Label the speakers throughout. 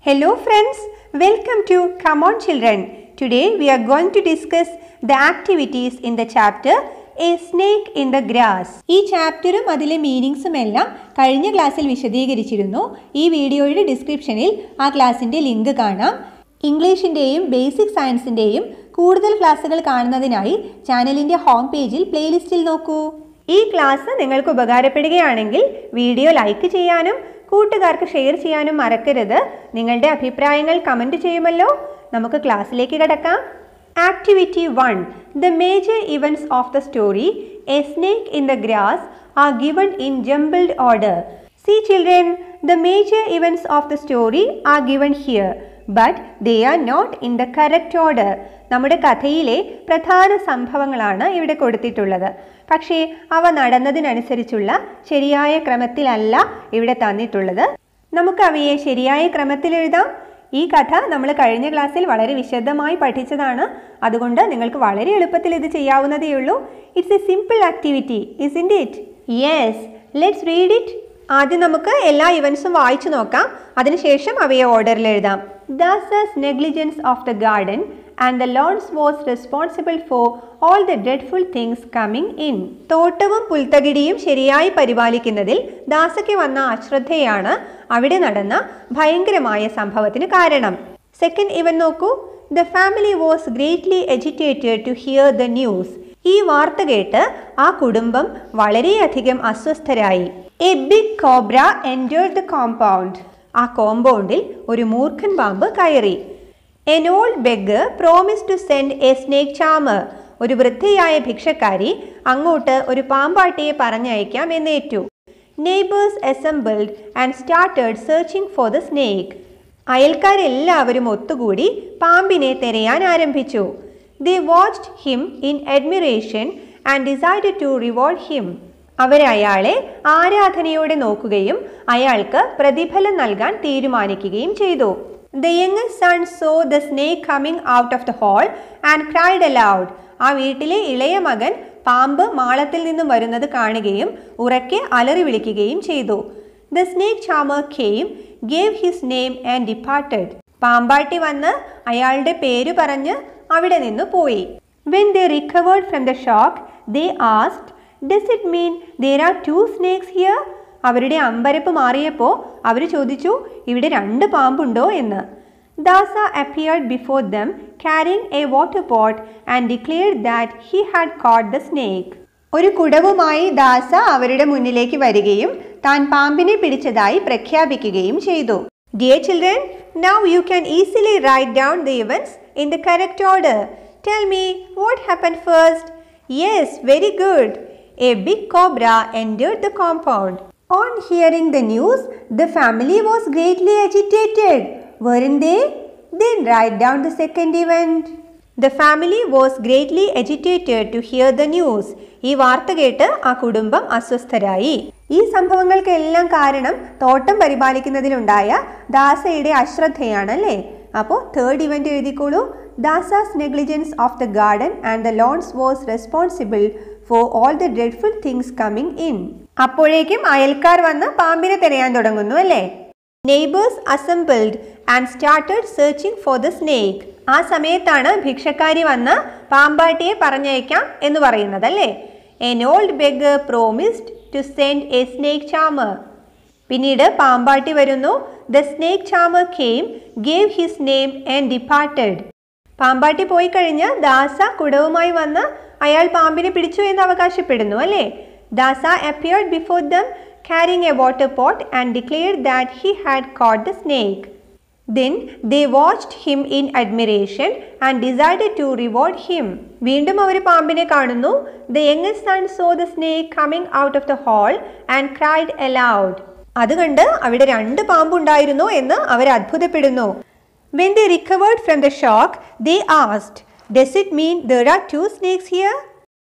Speaker 1: Hello friends, welcome to Come On Children. Today we are going to discuss the activities in the chapter A Snake in the Grass. ഈ ചാപ്റ്ററും അതിലെ മീനിങ്സും എല്ലാം കഴിഞ്ഞ ക്ലാസ്സിൽ വിശദീകരിച്ചിരുന്നു ഈ വീഡിയോയുടെ ഡിസ്ക്രിപ്ഷനിൽ ആ ക്ലാസ്സിൻ്റെ ലിങ്ക് കാണാം ഇംഗ്ലീഷിൻ്റെയും ബേസിക് സയൻസിൻ്റെയും കൂടുതൽ ക്ലാസ്സുകൾ കാണുന്നതിനായി ചാനലിൻ്റെ ഹോം പേജിൽ പ്ലേലിസ്റ്റിൽ നോക്കൂ ഈ ക്ലാസ് നിങ്ങൾക്ക് ഉപകാരപ്പെടുകയാണെങ്കിൽ വീഡിയോ ലൈക്ക് ചെയ്യാനും കൂട്ടുകാർക്ക് ഷെയർ ചെയ്യാനും മറക്കരുത് നിങ്ങളുടെ അഭിപ്രായങ്ങൾ കമൻറ്റ് ചെയ്യുമല്ലോ നമുക്ക് ക്ലാസ്സിലേക്ക് കിടക്കാം activity one the major events of the story a snake in the grass are given in jumbled order see children the major events of the story are given here but they are not in the correct order നമ്മുടെ കഥയിലെ പ്രധാന സംഭവങ്ങളാണ് ഇവിടെ കൊടുത്തിട്ടുള്ളത് പക്ഷേ അവ നടന്നതിനനുസരിച്ചുള്ള ശരിയായ ക്രമത്തിലല്ല ഇവിടെ തന്നിട്ടുള്ളത് നമുക്ക് അവയെ ശരിയായ ക്രമത്തിൽ എഴുതാം ഈ കഥ നമ്മൾ കഴിഞ്ഞ ക്ലാസ്സിൽ വളരെ വിശദമായി പഠിച്ചതാണ് അതുകൊണ്ട് നിങ്ങൾക്ക് വളരെ എളുപ്പത്തിൽ ഇത് ചെയ്യാവുന്നതേ ഉള്ളൂ it's a simple activity isn't it yes let's read it ആദ്യം നമുക്ക് എല്ലാ ഇവൻസും വായിച്ചു നോക്കാം അതിനുശേഷം അവയെ ഓർഡറിൽ എഴുതാം Dasa's negligence of the garden and the lawns was responsible for all the dreadful things coming in തോട്ടവും പുൽത്തകിടിയും ശരിയായി പരിപാലിക്കുന്നതിൽ ദാസയ്ക്ക് വന്ന അശ്രദ്ധയാണ് അവിടെ നടന്ന ഭയങ്കരമായ സംഭവത്തിന് കാരണം സെക്കൻഡ് ഇവൻ നോക്കൂ the family was greatly agitated to hear the news ഈ വാർത്ത കേട്ട് ആ കുടുംബം വളരെയധികം അസ്വസ്ഥരായി a big cobra entered the compound ആ കോമ്പൗണ്ടിൽ ഒരു മൂർഖൻ പാമ്പ് കയറി an old beggar promise to send a snake charmer ഒരു വൃദ്ധയായ ഭിക്ഷക്കാരി അങ്ങോട്ട് ഒരു പാമ്പാട്ടിയെ പറഞ്ഞയക്കാം എന്നേറ്റു neighbours assembled and started searching for the snake അയൽക്കാരെല്ലാവരും ഒത്തുകൂടി പാമ്പിനെ തിരയാൻ ആരംഭിച്ചു they watched him in admiration and decide to reward him അവരയാളെ ആരാധനയോടെ നോക്കുകയും അയാൾക്ക് പ്രതിഫലം നൽകാൻ തീരുമാനിക്കുകയും ചെയ്തു the young son saw the snake coming out of the hole and cried aloud ആ വീട്ടിലെ ഇളയ മകൻ പാമ്പ് മാളത്തിൽ നിന്നും വരുന്നത് കാണുകയും ഉറക്കെ അലറി വിളിക്കുകയും ചെയ്തു the snake charmer came gave his name and departed പാമ്പാട്ടി വന്ന് അയാളുടെ പേര് പറഞ്ഞ് അവിടെ നിന്ന് പോയി when they recovered from the shock they asked does it mean there are two snakes here അവരുടെ അമ്പരപ്പ് മാറിയപ്പോൾ അവർ ചോദിച്ചു ഇവിടെ രണ്ട് പാമ്പുണ്ടോ എന്ന് Dasa appeared before them carrying a water pot and declared that he had caught the snake ഒരു കുടവുമായി ദാസ അവരുടെ മുന്നിലേക്ക് വരികയും താൻ പാമ്പിനെ പിടിച്ചതായി പ്രഖ്യാപിക്കുകയും ചെയ്തു dear children now you can easily write down the events in the correct order tell me what happen first yes very good a big cobra entered the compound. On hearing the news, the family was greatly agitated, weren't they? Then write down the second event. The family was greatly agitated to hear the news. ഈ വാർത്ത കേട്ട് ആ കുടുംബം അസ്വസ്ഥരായി ഈ സംഭവങ്ങൾക്കെല്ലാം കാരണം തോട്ടം പരിപാലിക്കുന്നതിലുണ്ടായ ദാസയുടെ അശ്രദ്ധയാണല്ലേ അപ്പോൾ തേർഡ് ഇവന്റ് എഴുതിക്കോളൂ Dasa's negligence of the garden and the lawns was responsible for all the dreadful things coming in അപ്പോഴേക്കും അയൽക്കാർ വന്ന് പാമ്പിനെ തിരയാൻ തുടങ്ങുന്നു അല്ലേ neighbours assembled and started searching for the snake ആ സമയത്താണ് ഭിക്ഷക്കാരി വന്ന് പാമ്പാട്ടിയെ പറഞ്ഞയക്കാം എന്ന് പറയുന്നത് അല്ലേ an old beggar promised to send a snake charmer പിന്നീട് പാമ്പാട്ടി വരുന്നു the snake charmer came gave his name and departed പാമ്പാട്ടി പോയി കഴിഞ്ഞ് ദാസ കുടവുമായി വന്ന് അയാൾ പാമ്പിനെ പിടിച്ചു എന്ന് അവകാശപ്പെടുന്നു അല്ലേ Dasa appeared before them carrying a water pot and declared that he had caught the snake. Then they watched him in admiration and decided to reward him. വീണ്ടും അവർ പാമ്പിനെ കാണുന്നു the youngest son saw the snake coming out of the hole and cried aloud അത് കണ്ട് അവിടെ രണ്ട് പാമ്പുണ്ടായിരുന്നു എന്ന് അവർ അത്ഭുതപ്പെടുന്നു when they recovered from the shock they asked does it mean there are two snakes here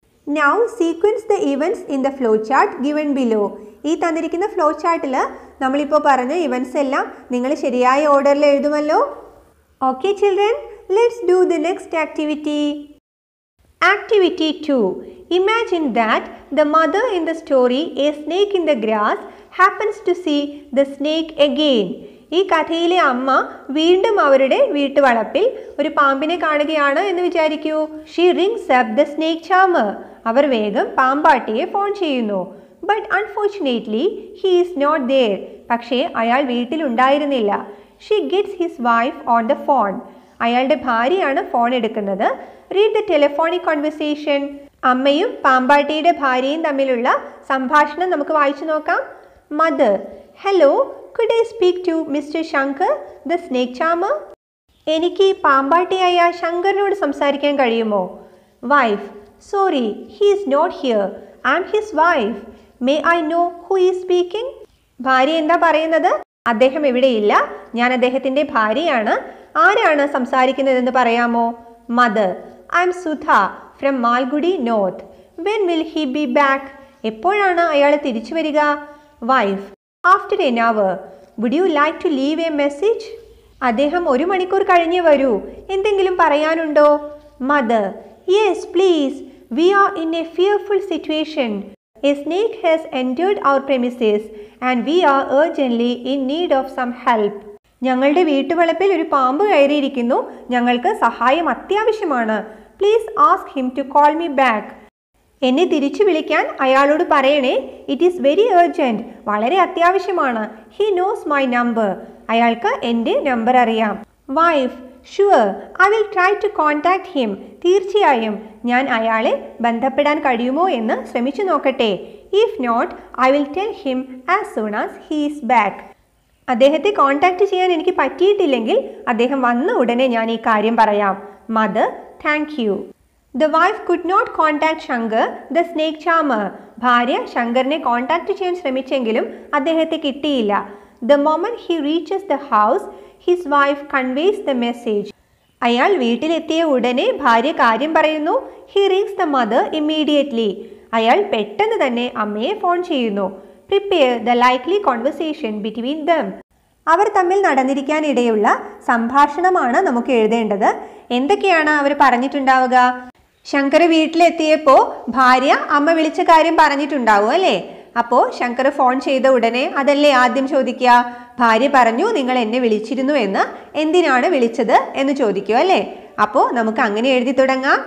Speaker 1: now sequence the events in the flow chart given below ഈ തന്നിരിക്കുന്ന ഫ്ലോ ചാർട്ടിൽ നമ്മളിപ്പോൾ പറഞ്ഞ ഇവൻറ്റ്സ് എല്ലാം നിങ്ങൾ ശരിയായ ഓർഡറിൽ എഴുതുമല്ലോ okay children let's do the next activity activity two imagine that the mother in the story a snake in the grass happens to see the snake again. ഈ കഥയിലെ അമ്മ വീണ്ടും അവരുടെ വീട്ടുവളപ്പിൽ ഒരു പാമ്പിനെ കാണുകയാണ് എന്ന് വിചാരിക്കൂ she rings up the snake charmer അവർ വേഗം പാമ്പാട്ടിയെ ഫോൺ ചെയ്യുന്നു but unfortunately he is not there പക്ഷേ അയാൾ വീട്ടിലുണ്ടായിരുന്നില്ല she gets his wife on the phone അയാളുടെ ഭാര്യയാണ് ഫോൺ എടുക്കുന്നത് റീഡ് ദ ടെലിഫോണിക് കോൺവെർസേഷൻ അമ്മയും പാമ്പാട്ടിയുടെ ഭാര്യയും തമ്മിലുള്ള സംഭാഷണം നമുക്ക് വായിച്ചു നോക്കാം mother hello could I speak to Mister Shankar the snake charmer എനിക്ക് പാമ്പാട്ടിയായ ശങ്കറിനോട് സംസാരിക്കാൻ കഴിയുമോ wife sorry he is not here I am his wife may I know who is speaking ഭാര്യ എന്താ പറയുന്നത് അദ്ദേഹം ഇവിടെയില്ല ഞാൻ അദ്ദേഹത്തിന്റെ ഭാര്യയാണ് ആരാണ് സംസാരിക്കുന്നതെന്ന് പറയാമോ mother I am Sudha from Malgudi North when will he be back എപ്പോഴാണ് അയാൾ തിരിച്ചു വരിക wife after an hour would you like to leave a message അദ്ദേഹം ഒരു മണിക്കൂർ കഴിഞ്ഞേ വരൂ എന്തെങ്കിലും പറയാനുണ്ടോ mother yes please we are in a fearful situation a snake has entered our premises and we are urgently in need of some help ഞങ്ങളുടെ വീട്ടുവളപ്പിൽ ഒരു പാമ്പ് കയറിയിരിക്കുന്നു ഞങ്ങൾക്ക് സഹായം അത്യാവശ്യമാണ് please ask him to call me back എന്നെ തിരിച്ചു വിളിക്കാൻ അയാളോട് പറയണേ ഇറ്റ് ഈസ് വെരി ഏർജൻറ്റ് വളരെ അത്യാവശ്യമാണ് ഹി നോസ് മൈ നമ്പർ അയാൾക്ക് എൻ്റെ നമ്പർ അറിയാം wife sure I will try to contact him തീർച്ചയായും ഞാൻ അയാളെ ബന്ധപ്പെടാൻ കഴിയുമോ എന്ന് ശ്രമിച്ചു നോക്കട്ടെ if not I will tell him as soon as he is back അദ്ദേഹത്തെ കോൺടാക്ട് ചെയ്യാൻ എനിക്ക് പറ്റിയിട്ടില്ലെങ്കിൽ അദ്ദേഹം വന്ന ഉടനെ ഞാൻ ഈ കാര്യം പറയാം mother thank you the wife could not contact Shankar the snake charmer ഭാര്യ ശങ്കറിനെ കോൺടാക്ട് ചെയ്യാൻ ശ്രമിച്ചെങ്കിലും അദ്ദേഹത്തെ കിട്ടിയില്ല the moment he reaches the house his wife conveys the message അയാൾ വീട്ടിലെത്തിയ ഉടനെ ഭാര്യ കാര്യം പറയുന്നു he rings the mother immediately അയാൾ പെട്ടെന്ന് തന്നെ അമ്മയെ ഫോൺ ചെയ്യുന്നു prepare the likely conversation between them അവർ തമ്മിൽ നടന്നിരിക്കാനിടയുള്ള സംഭാഷണമാണ് നമുക്ക് എഴുതേണ്ടത് എന്തൊക്കെയാണ് അവർ പറഞ്ഞിട്ടുണ്ടാവുക ശങ്കർ വീട്ടിലെത്തിയപ്പോൾ ഭാര്യ അമ്മ വിളിച്ച കാര്യം പറഞ്ഞിട്ടുണ്ടാവും അല്ലേ അപ്പോൾ ശങ്കർ ഫോൺ ചെയ്ത ഉടനെ അതല്ലേ ആദ്യം ചോദിക്കുക ഭാര്യ പറഞ്ഞു നിങ്ങൾ എന്നെ വിളിച്ചിരുന്നു എന്ന് എന്തിനാണ് വിളിച്ചത് എന്ന് ചോദിക്കുക അല്ലേ അപ്പോൾ നമുക്ക് അങ്ങനെ എഴുതി തുടങ്ങാം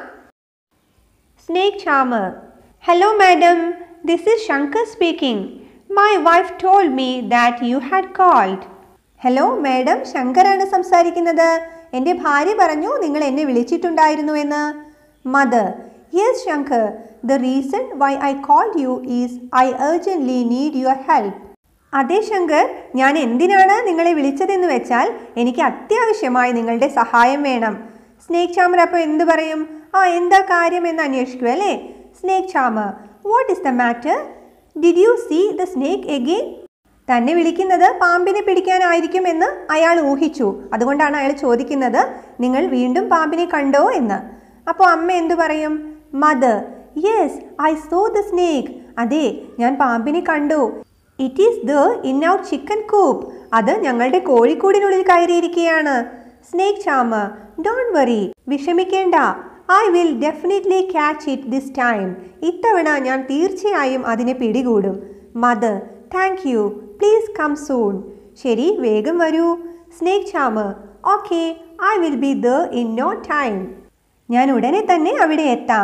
Speaker 1: snake charmer hello madam this is Shankar speaking my wife told me that you had called hello madam ശങ്കറാണ് സംസാരിക്കുന്നത് എൻ്റെ ഭാര്യ പറഞ്ഞു നിങ്ങൾ എന്നെ വിളിച്ചിട്ടുണ്ടായിരുന്നു എന്ന് mother yes Shankar the reason why I called you is I urgently need your help അതെ ശങ്കർ ഞാൻ എന്തിനാണ് നിങ്ങളെ വിളിച്ചതെന്ന് വെച്ചാൽ എനിക്ക് അത്യാവശ്യമായി നിങ്ങളുടെ സഹായം വേണം സ്നേക് ചാമർ അപ്പോൾ എന്ത് പറയും ആ എന്താ കാര്യം എന്ന് അന്വേഷിക്കുക അല്ലേ snake charmer what is the matter did you see the snake again തന്നെ വിളിക്കുന്നത് പാമ്പിനെ പിടിക്കാനായിരിക്കും എന്ന് അയാൾ ഊഹിച്ചു അതുകൊണ്ടാണ് അയാൾ ചോദിക്കുന്നത് നിങ്ങൾ വീണ്ടും പാമ്പിനെ കണ്ടോ എന്ന് അപ്പോൾ അമ്മ എന്തു പറയും mother yes I saw the snake അതെ ഞാൻ പാമ്പിനെ കണ്ടു it is there in out chicken coop അത് ഞങ്ങളുടെ കോഴിക്കൂടിനുള്ളിൽ കയറിയിരിക്കുകയാണ് സ്നേക് ചാമ ഡോണ്ട് വറി വിഷമിക്കേണ്ട I will definitely catch it this time ഇത്തവണ ഞാൻ തീർച്ചയായും അതിനെ പിടികൂടും mother thank you please come soon ശരി വേഗം വരൂ snake Chama okay I will be there in no time ഞാൻ ഉടനെ തന്നെ അവിടെ എത്താം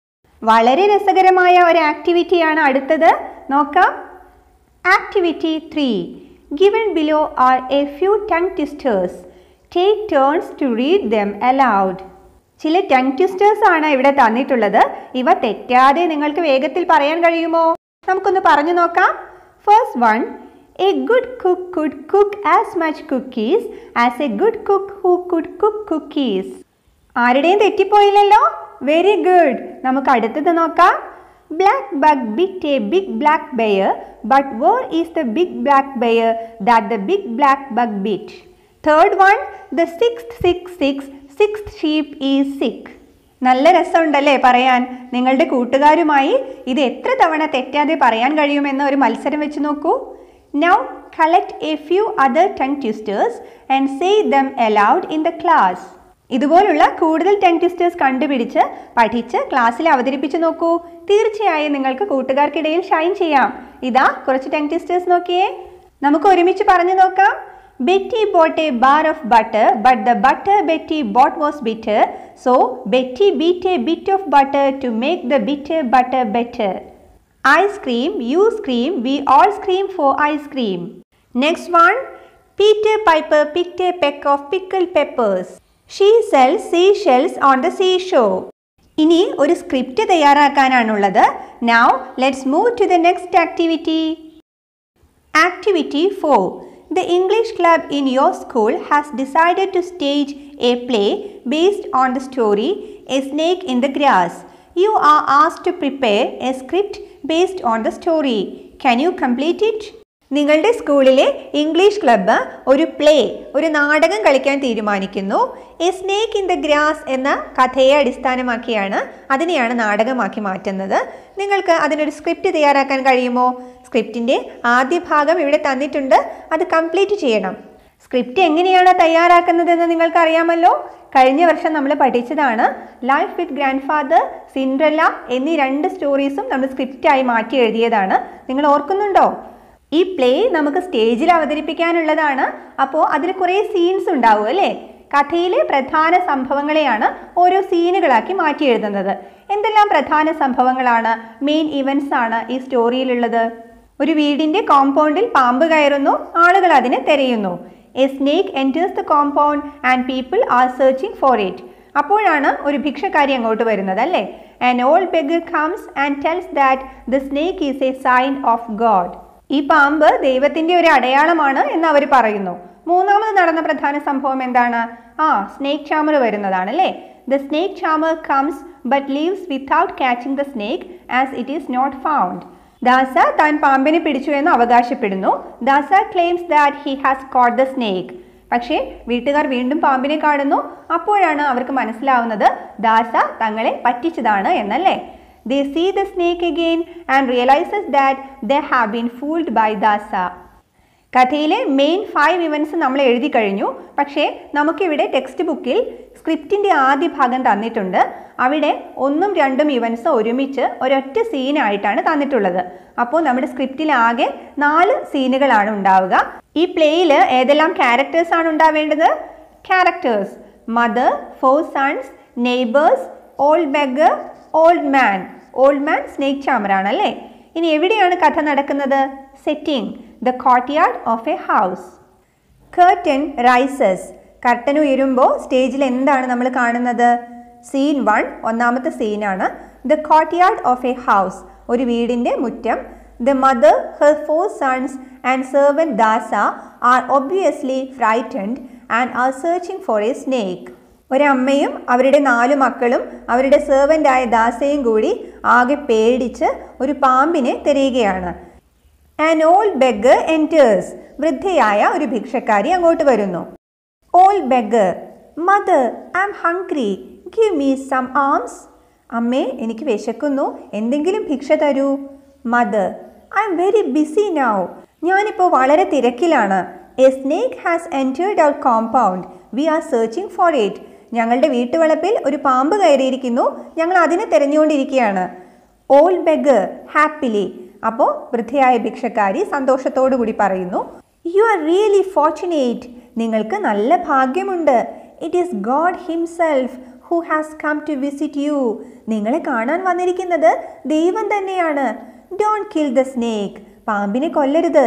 Speaker 1: വളരെ രസകരമായ ഒരു ആക്ടിവിറ്റിയാണ് അടുത്തത് നോക്കാം activity three given below are a few tongue twisters take turns to read them aloud ചില ടങ് ട്വിസ്റ്റേഴ്സ് ആണ് ഇവിടെ തന്നിട്ടുള്ളത് ഇവ തെറ്റാതെ നിങ്ങൾക്ക് വേഗത്തിൽ പറയാൻ കഴിയുമോ നമുക്കൊന്ന് പറഞ്ഞു നോക്കാം first one a good cook could cook as much cookies as a good cook who could cook cookies ആരുടെയും തെറ്റിപ്പോയില്ലല്ലോ വെരി ഗുഡ് നമുക്ക് അടുത്തത് നോക്കാം black bug bit a big black bear but where is the big black bear that the big black bug bit third one the six six six six sheep is sick നല്ല രസമുണ്ടല്ലേ പറയാൻ നിങ്ങളുടെ കൂട്ടുകാരുമായി ഇത് എത്ര തവണ തെറ്റാതെ പറയാൻ കഴിയുമെന്ന ഒരു മത്സരം വെച്ച് നോക്കൂ now collect a few other tongue twisters and say them aloud in the class ഇതുപോലുള്ള കൂടുതൽ ടങ് ട്വിസ്റ്റേഴ്സ് കണ്ടുപിടിച്ച് പഠിച്ച് ക്ലാസ്സിൽ അവതരിപ്പിച്ച് നോക്കൂ തീർച്ചയായും നിങ്ങൾക്ക് കൂട്ടുകാർക്കിടയിൽ ഷൈൻ ചെയ്യാം ഇതാ കുറച്ച് ടങ് ട്വിസ്റ്റേഴ്സ് നോക്കിയേ നമുക്ക് ഒരുമിച്ച് പറഞ്ഞു നോക്കാം Betty bought a bar of butter, but the butter Betty bought was bitter. So Betty beat a bit of butter to make the bitter butter better. I scream, you scream, we all scream for ice cream. Next one. Peter Piper picked a peck of pickled peppers. She sells seashells on the seashore. ഇനി ഒരു script തയ്യാറാക്കാനാണുള്ളത് now let's move to the next activity activity four The English club in your school has decided to stage a play based on the story A Snake in the Grass. You are asked to prepare a script based on the story. Can you complete it? നിങ്ങളുടെ സ്കൂളിലെ English club ഒരു play ഒരു നാടകം കളിക്കാൻ തീരുമാനിക്കുന്നു a snake in the grass എന്ന കഥയെ അടിസ്ഥാനമാക്കിയാണ് അതിനെയാണ് നാടകമാക്കി മാറ്റുന്നത് നിങ്ങൾക്ക് അതിനൊരു സ്ക്രിപ്റ്റ് തയ്യാറാക്കാൻ കഴിയുമോ സ്ക്രിപ്റ്റിൻ്റെ ആദ്യ ഭാഗം ഇവിടെ തന്നിട്ടുണ്ട് അത് കംപ്ലീറ്റ് ചെയ്യണം സ്ക്രിപ്റ്റ് എങ്ങനെയാണ് തയ്യാറാക്കുന്നതെന്ന് നിങ്ങൾക്ക് അറിയാമല്ലോ കഴിഞ്ഞ വർഷം നമ്മൾ പഠിച്ചതാണ് life with grandfather Cinderella എന്നീ രണ്ട് സ്റ്റോറീസും നമ്മൾ സ്ക്രിപ്റ്റായി മാറ്റി എഴുതിയതാണ് നിങ്ങൾ ഓർക്കുന്നുണ്ടോ ഈ പ്ലേ നമുക്ക് സ്റ്റേജിൽ അവതരിപ്പിക്കാനുള്ളതാണ് അപ്പോൾ അതിൽ കുറേ സീൻസ് ഉണ്ടാവും അല്ലേ കഥയിലെ പ്രധാന സംഭവങ്ങളെയാണ് ഓരോ സീനുകളാക്കി മാറ്റി എഴുതുന്നത് എന്തെല്ലാം പ്രധാന സംഭവങ്ങളാണ് മെയിൻ ഇവൻറ്റ്സ് ആണ് ഈ സ്റ്റോറിയിലുള്ളത് ഒരു വീടിന്റെ കോമ്പൗണ്ടിൽ പാമ്പ് കയറുന്നു ആളുകൾ അതിനെ തെരയുന്നു a snake enters the compound and people are searching for it അപ്പോഴാണ് ഒരു ഭിക്ഷക്കാരി അങ്ങോട്ട് വരുന്നത് അല്ലേ and old beggar comes and tells that the snake is a sign of God ഈ പാമ്പ് ദൈവത്തിന്റെ ഒരു അടയാളമാണ് എന്ന് അവർ പറയുന്നു മൂന്നാമത് നടന്ന പ്രധാന സംഭവം എന്താണ് ആ സ്നേക്ക് ചാമർ വരുന്നതാണ് അല്ലേ the snake charmer comes but leaves without catching the snake as it is not found Dasa താൻ പാമ്പിനെ പിടിച്ചു എന്ന് അവകാശപ്പെടുന്നു Dasa claims that he has caught the snake പക്ഷേ വീട്ടുകാർ വീണ്ടും പാമ്പിനെ കാണുന്നു അപ്പോഴാണ് അവർക്ക് മനസ്സിലാവുന്നത് ദാസ തങ്ങളെ പറ്റിച്ചതാണ് എന്നല്ലേ they see the snake again and realises that they have been fooled by Dasa കഥയിലെ മെയിൻ ഫൈവ് ഇവൻറ്റ്സ് നമ്മൾ എഴുതി കഴിഞ്ഞു പക്ഷേ നമുക്കിവിടെ ടെക്സ്റ്റ് ബുക്കിൽ സ്ക്രിപ്റ്റിൻ്റെ ആദ്യ ഭാഗം തന്നിട്ടുണ്ട് അവിടെ ഒന്നും രണ്ടും ഇവൻറ്റ്സ് ഒരുമിച്ച് ഒരൊറ്റ സീനായിട്ടാണ് തന്നിട്ടുള്ളത് അപ്പോൾ നമ്മുടെ സ്ക്രിപ്റ്റിൽ ആകെ നാല് സീനുകളാണ് ഉണ്ടാവുക ഈ പ്ലേയിൽ ഏതെല്ലാം ക്യാരക്ടേഴ്സ് ആണ് ഉണ്ടാവേണ്ടത് characters mother four sons neighbours old beggar old man old man snake ചാമറാണ് അല്ലേ ഇനി എവിടെയാണ് കഥ നടക്കുന്നത് setting the courtyard of a house curtain rises curtain ഉയരുമ്പോൾ സ്റ്റേജിൽ എന്താണ് നമ്മൾ കാണുന്നത് സീൻ വൺ ഒന്നാമത്തെ സീനാണ് the courtyard of a house ഒരു വീടിൻ്റെ മുറ്റം the mother her four sons and servant Dasa are obviously frightened and are searching for a snake ഒരമ്മയും അവരുടെ നാലു മക്കളും അവരുടെ സെർവൻ്റായ ദാസയും കൂടി ആകെ പേടിച്ച് ഒരു പാമ്പിനെ തിരയുകയാണ് ആൻ ഓൾഡ് ബെഗർ എൻറ്റേഴ്സ് വൃദ്ധയായ ഒരു ഭിക്ഷക്കാരി അങ്ങോട്ട് വരുന്നു old beggar mother I am hungry give me some alms അമ്മേ എനിക്ക് വിശക്കുന്നു എന്തെങ്കിലും ഭിക്ഷ തരൂ mother I am very busy now ഞാനിപ്പോൾ വളരെ തിരക്കിലാണ് a snake has entered our compound we are searching for it ഞങ്ങളുടെ വീട്ടുവളപ്പിൽ ഒരു പാമ്പ് കയറിയിരിക്കുന്നു ഞങ്ങൾ അതിനെ തിരഞ്ഞുകൊണ്ടിരിക്കുകയാണ് ഓൾ ബെഗർ ഹാപ്പിലി അപ്പോൾ വൃദ്ധയായ ഭിക്ഷക്കാരി സന്തോഷത്തോടു കൂടി പറയുന്നു യു ആർ റിയലി ഫോർച്ചുനേറ്റ് നിങ്ങൾക്ക് നല്ല ഭാഗ്യമുണ്ട് it is God himself who has come to visit you നിങ്ങളെ കാണാൻ വന്നിരിക്കുന്നത് ദൈവം തന്നെയാണ് ഡോണ്ട് കിൽ ദ സ്നേക്ക് പാമ്പിനെ കൊല്ലരുത്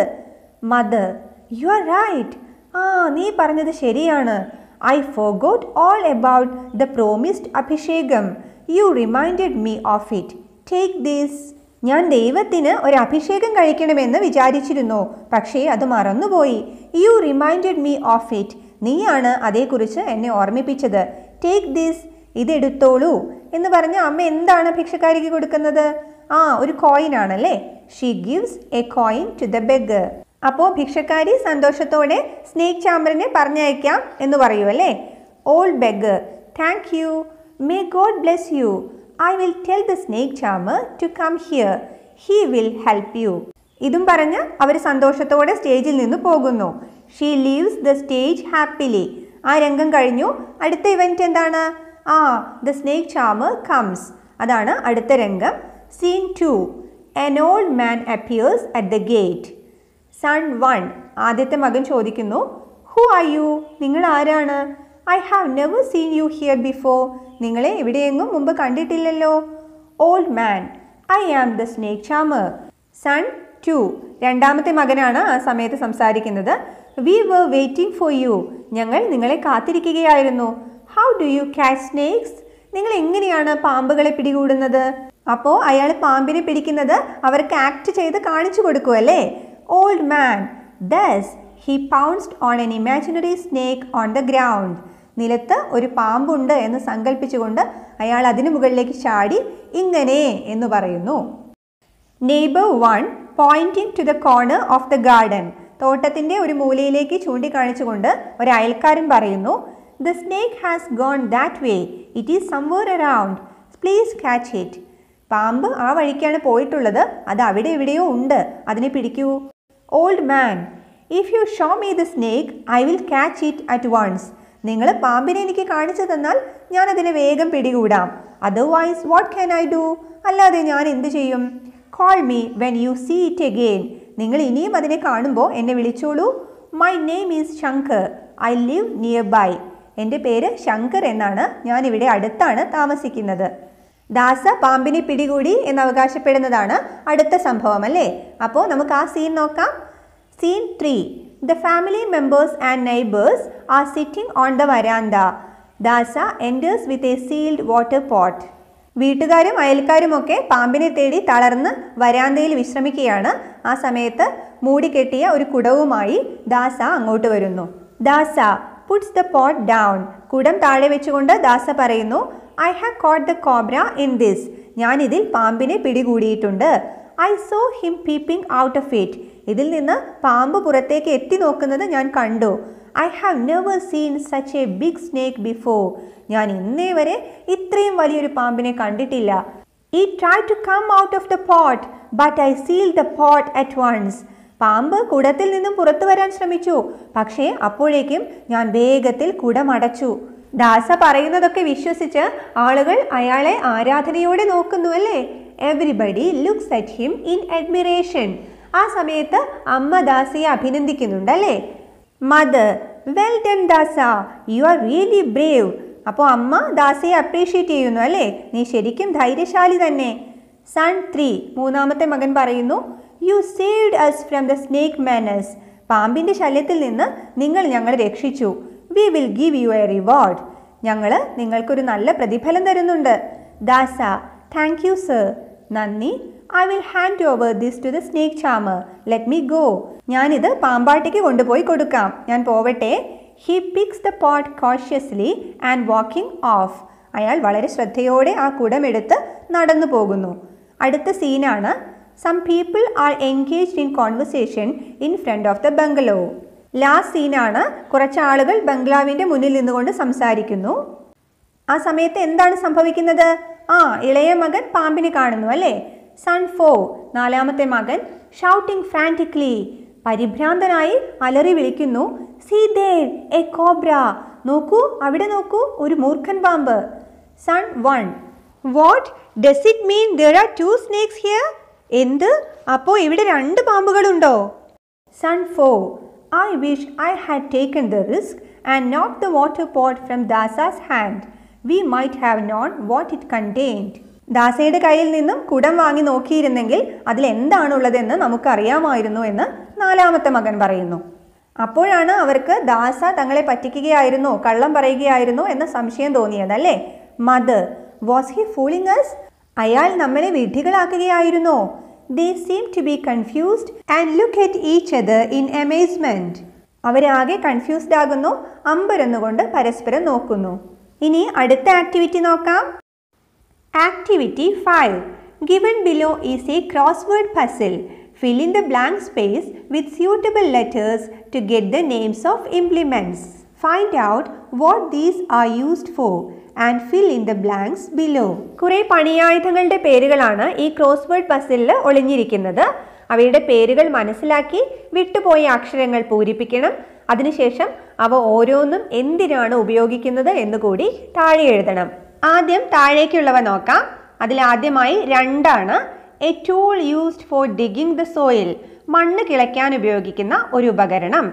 Speaker 1: മദർ യു ആർ റൈറ്റ് ആ നീ പറഞ്ഞത് ശരിയാണ് I forgot all about the promised abhishekam you reminded me of it take this ഞാൻ ദൈവത്തിന് ഒരു അഭിഷേകം കഴിക്കണമെന്ന് വിചാരിച്ചിരുന്നു പക്ഷേ അത് മറന്നുപോയി you reminded me of it നീയാണ് അതേക്കുറിച്ച് എന്നെ ഓർമ്മിപ്പിച്ചത് ടേക്ക് ദിസ് ഇതെടുത്തോളൂ എന്ന് പറഞ്ഞ് അമ്മ എന്താണ് ഭിക്ഷക്കാരിക്ക് കൊടുക്കുന്നത് ആ ഒരു കോയിൻ ആണല്ലേ she gives a coin to the beggar അപ്പോൾ ഭിക്ഷക്കാരി സന്തോഷത്തോടെ സ്നേക്ക് ചാമ്പറിനെ പറഞ്ഞയക്കാം എന്ന് പറയൂ അല്ലേ old beggar thank you may God bless you I will tell the snake charmer to come here he will help you ഇതും പറഞ്ഞ് അവർ സന്തോഷത്തോടെ സ്റ്റേജിൽ നിന്ന് പോകുന്നു she leaves the stage happily ആ രംഗം കഴിഞ്ഞു അടുത്ത ഇവന്റ് എന്താണ് ആ ദ സ്നേക്ക് ചാമർ കംസ് അതാണ് അടുത്ത രംഗം scene two an old man appears at the gate son one ആദ്യത്തെ മകൻ ചോദിക്കുന്നു ഹു ആർ യു നിങ്ങൾ ആരാണ് I have never seen you here before നിങ്ങളെ എവിടെയെങ്ങും മുമ്പ് കണ്ടിട്ടില്ലല്ലോ old man I am the snake charmer son two രണ്ടാമത്തെ മകനാണ് ആ സമയത്ത് സംസാരിക്കുന്നത് we were waiting for you ഞങ്ങൾ നിങ്ങളെ കാത്തിരിക്കുകയായിരുന്നു how do you catch snakes നിങ്ങൾ എങ്ങനെയാണ് പാമ്പുകളെ പിടികൂടുന്നത് അപ്പോൾ അയാൾ പാമ്പിനെ പിടിക്കുന്നത് അവർക്ക് ആക്ട് ചെയ്ത് കാണിച്ചു കൊടുക്കുമല്ലേ old man thus he pounced on an imaginary snake on the ground നിലത്ത് ഒരു പാമ്പുണ്ട് എന്ന് സങ്കല്പിച്ചുകൊണ്ട് അയാൾ അതിനു മുകളിലേക്ക് ചാടി ഇങ്ങനെ എന്ന് പറയുന്നു neighbour one pointing to the corner of the garden തോട്ടത്തിന്റെ ഒരു മൂലയിലേക്ക് ചൂണ്ടിക്കാണിച്ചുകൊണ്ട് ഒരു അയൽക്കാരൻ പറയുന്നു the snake has gone that way it is somewhere around please catch it പാമ്പ് ആ വഴിക്കാണ് പോയിട്ടുള്ളത് അത് അവിടെ എവിടെയോ ഉണ്ട് അതിനെ പിടിക്കൂ old man if you show me the snake I will catch it at once നിങ്ങൾ പാമ്പിനെ എനിക്ക് കാണിച്ചു തന്നാൽ ഞാൻ അതിനെ വേഗം പിടികൂടാം otherwise what can I do അല്ലാതെ ഞാൻ എന്ത് ചെയ്യും call me when you see it again നിങ്ങൾ ഇനിയും അതിനെ കാണുമ്പോൾ എന്നെ വിളിച്ചോളൂ my name is Shankar I live near by എൻ്റെ പേര് ശങ്കർ എന്നാണ് ഞാൻ ഇവിടെ അടുത്താണ് താമസിക്കുന്നത് ദാസ പാമ്പിനെ പിടികൂടി എന്ന് അവകാശപ്പെടുന്നതാണ് അടുത്ത സംഭവം അല്ലേ അപ്പോൾ നമുക്ക് ആ സീൻ നോക്കാം scene three the family members and neighbours are sitting on the veranda Dasa enters with a sealed water pot വീട്ടുകാരും അയൽക്കാരുമൊക്കെ പാമ്പിനെ തേടി തളർന്ന് വരാന്തയിൽ വിശ്രമിക്കുകയാണ് ആ സമയത്ത് മൂടിക്കെട്ടിയ ഒരു കുടവുമായി ദാസ അങ്ങോട്ട് വരുന്നു ദാസ പുട്സ് ദ പോട്ട് ഡൗൺ കുടം താഴെ വെച്ചുകൊണ്ട് ദാസ പറയുന്നു I have caught the cobra in this ഞാനിതിൽ പാമ്പിനെ പിടികൂടിയിട്ടുണ്ട് I saw him peeping out of it ഇതിൽ നിന്ന് പാമ്പ് പുറത്തേക്ക് എത്തി നോക്കുന്നത് ഞാൻ കണ്ടു I have never seen such a big snake before ഞാൻ ഇന്നേ വരെ ഇത്രയും വലിയൊരു പാമ്പിനെ കണ്ടിട്ടില്ല he try to come out of the pot but I seal the pot at once പാമ്പ് കുടത്തിൽ നിന്നും പുറത്തു വരാൻ ശ്രമിച്ചു പക്ഷേ അപ്പോഴേക്കും ഞാൻ വേഗത്തിൽ കുടമടച്ചു ദാസ പറയുന്നതൊക്കെ വിശ്വസിച്ച് ആളുകൾ അയാളെ ആരാധനയോടെ നോക്കുന്നു അല്ലേ everybody looks at him in admiration ആ സമയത്ത് അമ്മ ദാസയെ അഭിനന്ദിക്കുന്നുണ്ടല്ലേ mother well done Dasa you are really brave അപ്പോൾ അമ്മ ദാസയെ അപ്രീഷിയേറ്റ് ചെയ്യുന്നു അല്ലേ നീ ശരിക്കും ധൈര്യശാലി തന്നെ സൺ ത്രീ മൂന്നാമത്തെ മകൻ പറയുന്നു you saved us from the snake menace പാമ്പിൻ്റെ ശല്യത്തിൽ നിന്ന് നിങ്ങൾ ഞങ്ങളെ രക്ഷിച്ചു we will give you a reward ഞങ്ങൾ നിങ്ങൾക്കൊരു നല്ല പ്രതിഫലം തരുന്നുണ്ട് ദാസ താങ്ക് യു സർ നന്ദി I will hand over this to the snake charmer let me go ഞാനിത് പാമ്പാട്ടിക്ക് കൊണ്ടുപോയി കൊടുക്കാം ഞാൻ പോവട്ടെ he picks the pot cautiously and walking off അയാൾ വളരെ ശ്രദ്ധയോടെ ആ കുടമെടുത്ത് നടന്നു പോകുന്നു അടുത്ത സീനാണ് some people are engaged in conversation in front of the bungalow last സീനാണ് കുറച്ച് ആളുകൾ ബംഗ്ലാവിൻ്റെ മുന്നിൽ നിന്നുകൊണ്ട് സംസാരിക്കുന്നു ആ സമയത്ത് എന്താണ് സംഭവിക്കുന്നത് ആ ഇളയ മകൻ പാമ്പിനെ കാണുന്നു അല്ലേ സൺ ഫോ നാലാമത്തെ മകൻ ഷൗട്ടിംഗ് ഫ്രാൻറ്റിക്ലി പരിഭ്രാന്തനായി അലറി വിളിക്കുന്നു സീ ദേർ എ കോബ്ര നോക്കൂ അവിടെ നോക്കൂ ഒരു മൂർഖൻ പാമ്പ് son one what does it mean there are two snakes here എന്ത് അപ്പോൾ ഇവിടെ രണ്ട് പാമ്പുകളുണ്ടോ son four I wish I had taken the risk and not the water pot from Dasa's hand we might have known what it contained ദാസയുടെ കയ്യിൽ നിന്നും കുടം വാങ്ങി നോക്കിയിരുന്നെങ്കിൽ അതിൽ എന്താണുള്ളതെന്ന് നമുക്കറിയാമായിരുന്നു എന്ന് നാലാമത്തെ മകൻ പറയുന്നു അപ്പോഴാണ് അവർക്ക് ദാസ തങ്ങളെ പറ്റിക്കുകയായിരുന്നോ കള്ളം പറയുകയായിരുന്നോ എന്ന സംശയം തോന്നിയതല്ലേ mother was he fooling us അയാൾ നമ്മളെ വിഡ്ഢികളാക്കുകയായിരുന്നോ they seem to be confused and look at each other in amazement അവരാകെ കൺഫ്യൂസ്ഡ് ആകുന്നു അമ്പരന്നുകൊണ്ട് പരസ്പരം നോക്കുന്നു ഇനി അടുത്ത ആക്ടിവിറ്റി നോക്കാം activity five given below is a crossword puzzle fill in the blank space with suitable letters to get the names of implements find out what these are used for and fill in the blanks below കുറേ പണിയായുധങ്ങളുടെ പേരുകളാണ് ഈ ക്രോസ്വേർഡ് പസിലിൽ ഒളിഞ്ഞിരിക്കുന്നത് അവയുടെ പേരുകൾ മനസ്സിലാക്കി വിട്ടുപോയ അക്ഷരങ്ങൾ പൂരിപ്പിക്കണം അതിനുശേഷം അവ ഓരോന്നും എന്തിനാണ് ഉപയോഗിക്കുന്നത് എന്ന് കൂടി താഴെ എഴുതണം ആദ്യം താഴേക്കുള്ളവ നോക്കാം അതിൽ ആദ്യമായി രണ്ടാണ് a tool used for digging the soil മണ്ണ് കിളയ്ക്കാൻ ഉപയോഗിക്കുന്ന ഒരു ഉപകരണം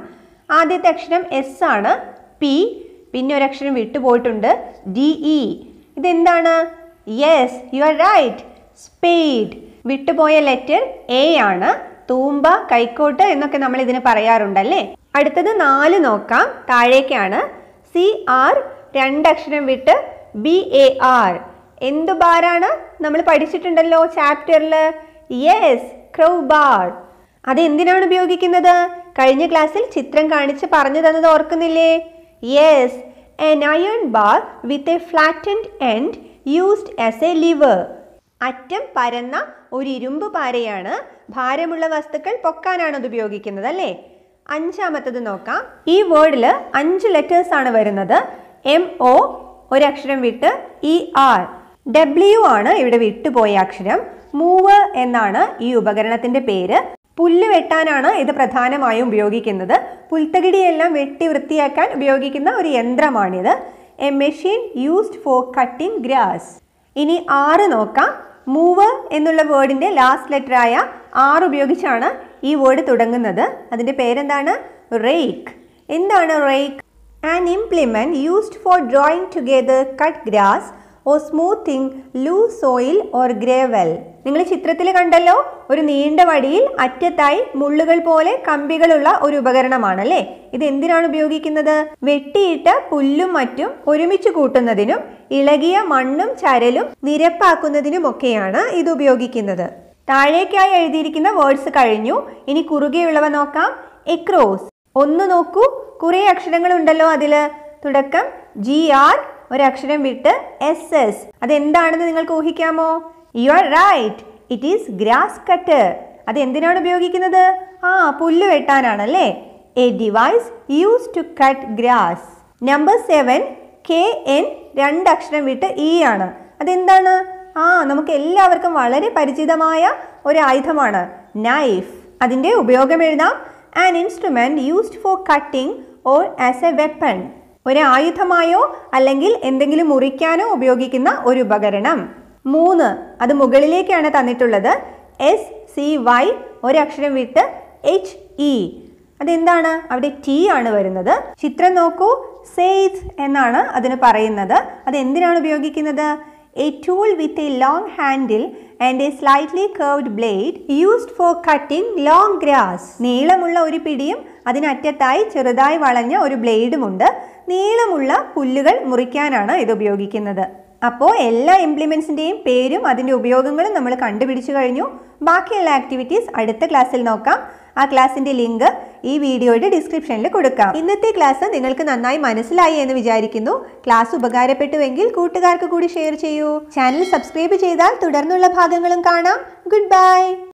Speaker 1: ആദ്യത്തെ അക്ഷരം എസ് ആണ് പി പിന്നെ ഒരു അക്ഷരം വിട്ടുപോയിട്ടുണ്ട് ഡി ഇ ഇതെന്താണ് yes you are right spade വിട്ടുപോയ ലെറ്റർ എ ആണ് തൂമ്പ കൈക്കോട്ട് എന്നൊക്കെ നമ്മൾ ഇതിന് പറയാറുണ്ടല്ലേ അടുത്തത് നാല് നോക്കാം താഴേക്കാണ് സി ആർ രണ്ടക്ഷരം വിട്ട് ബി എ ആർ എന്തു ബാറാണ് നമ്മൾ പഠിച്ചിട്ടുണ്ടല്ലോ ചാപ്റ്ററിൽ യെസ് ക്രൗ ബാർ അത് എന്തിനാണ് ഉപയോഗിക്കുന്നത് കഴിഞ്ഞ ക്ലാസ്സിൽ ചിത്രം കാണിച്ച് പറഞ്ഞു തന്നത് ഓർക്കുന്നില്ലേ yes an iron bar with a flattened end used as a lever അറ്റം പരന്ന ഒരു ഇരുമ്പ് പാരയാണ് ഭാരമുള്ള വസ്തുക്കൾ പൊക്കാനാണ് അത് ഉപയോഗിക്കുന്നത് അല്ലേ അഞ്ചാമത്തത് നോക്കാം ഈ വേർഡിൽ അഞ്ച് ലെറ്റേഴ്സ് ആണ് വരുന്നത് എം ഒ ഒരക്ഷരം വിട്ട് ഇ ആർ ഡബ്ല്യു ആണ് ഇവിടെ വിട്ടുപോയ അക്ഷരം മൂവ് എന്നാണ് ഈ ഉപകരണത്തിന്റെ പേര് പുല്ല് വെട്ടാനാണ് ഇത് പ്രധാനമായും ഉപയോഗിക്കുന്നത് പുൽത്തകിടിയെല്ലാം വെട്ടി വൃത്തിയാക്കാൻ ഉപയോഗിക്കുന്ന ഒരു യന്ത്രമാണിത് a machine used for cutting grass ഇനി ആറ് നോക്കാം മൂവ് എന്നുള്ള വേർഡിന്റെ ലാസ്റ്റ് ലെറ്റർ ആയ ആർ ഉപയോഗിച്ചാണ് ഈ വേർഡ് തുടങ്ങുന്നത് അതിന്റെ പേരെന്താണ് റേക്ക് എന്താണ് rake an implement used for drawing together cut grass or smoothing loose soil or gravel നിങ്ങൾ ചിത്രത്തിൽ കണ്ടല്ലോ ഒരു നീണ്ട വടിയിൽ അറ്റത്തായി മുള്ളുകൾ പോലെ കമ്പികളുള്ള ഒരു ഉപകരണമാണല്ലേ ഇത് എന്തിനാണ് ഉപയോഗിക്കുന്നത് വെട്ടിയിട്ട പുല്ലും മറ്റും ഒരുമിച്ച് കൂട്ടുന്നതിനും ഇളകിയ മണ്ണും ചരലും നിരപ്പാക്കുന്നതിനുമൊക്കെയാണ് ഇത് ഉപയോഗിക്കുന്നത് താഴേക്കായി എഴുതിയിരിക്കുന്ന വേർഡ്സ് കഴിഞ്ഞു ഇനി കുറുകെയുള്ളവ നോക്കാം എക്രോസ് ഒന്ന് നോക്കൂ കുറെ അക്ഷരങ്ങൾ ഉണ്ടല്ലോ അതില് തുടക്കം ജി ആർ ഒരക്ഷരം വിട്ട് എസ് എസ് അതെന്താണെന്ന് നിങ്ങൾക്ക് ഊഹിക്കാമോ you are right it is grass cutter അത് എന്തിനാണ് ഉപയോഗിക്കുന്നത് ആ പുല്ല് വെട്ടാനാണല്ലേ a device use to cut grass number seven K N രണ്ടക്ഷരം വിട്ട് ഇ ആണ് അതെന്താണ് ആ നമുക്ക് എല്ലാവർക്കും വളരെ പരിചിതമായ ഒരു ആയുധമാണ് നൈഫ് അതിൻ്റെ ഉപയോഗം എഴുതാം an instrument used for cutting or as a weapon ഒരു ആയുധമായോ അല്ലെങ്കിൽ എന്തെങ്കിലും മുറിക്കാനോ ഉപയോഗിക്കുന്ന ഒരു ഉപകരണം മൂന്ന് അത് മുകളിലേക്കാണ് തന്നിട്ടുള്ളത് എസ് സി വൈ ഒരക്ഷരം വിട്ട് എച്ച് ഇ അതെന്താണ് അവിടെ ടി ആണ് വരുന്നത് ചിത്രം നോക്കൂ സെയ്ത്ത് എന്നാണ് അതിന് പറയുന്നത് അത് എന്തിനാണ് ഉപയോഗിക്കുന്നത് a tool with a long handle and a slightly curved blade used for cutting long grass നീളമുള്ള ഒരു പിടിയും അതിനറ്റത്തായി ചെറുതായി വളഞ്ഞ ഒരു ബ്ലേഡുമുണ്ട് നീളമുള്ള പുല്ലുകൾ മുറിക്കാനാണ് ഇത് ഉപയോഗിക്കുന്നത് അപ്പോൾ എല്ലാ ഇംപ്ലിമെൻസിൻ്റെയും പേരും അതിൻ്റെ ഉപയോഗങ്ങളും നമ്മൾ കണ്ടുപിടിച്ചു കഴിഞ്ഞു ബാക്കിയുള്ള ആക്ടിവിറ്റീസ് അടുത്ത ക്ലാസ്സിൽ നോക്കാം ആ ക്ലാസ്സിൻ്റെ ലിങ്ക് ഈ വീഡിയോയുടെ ഡിസ്ക്രിപ്ഷനിൽ കൊടുക്കാം ഇന്നത്തെ ക്ലാസ് നിങ്ങൾക്ക് നന്നായി മനസ്സിലായി എന്ന് വിചാരിക്കുന്നു ക്ലാസ് ഉപകാരപ്പെട്ടുവെങ്കിൽ കൂട്ടുകാർക്ക് കൂടി ഷെയർ ചെയ്യൂ ചാനൽ സബ്സ്ക്രൈബ് ചെയ്താൽ തുടർന്നുള്ള ഭാഗങ്ങളും കാണാം ഗുഡ് ബൈ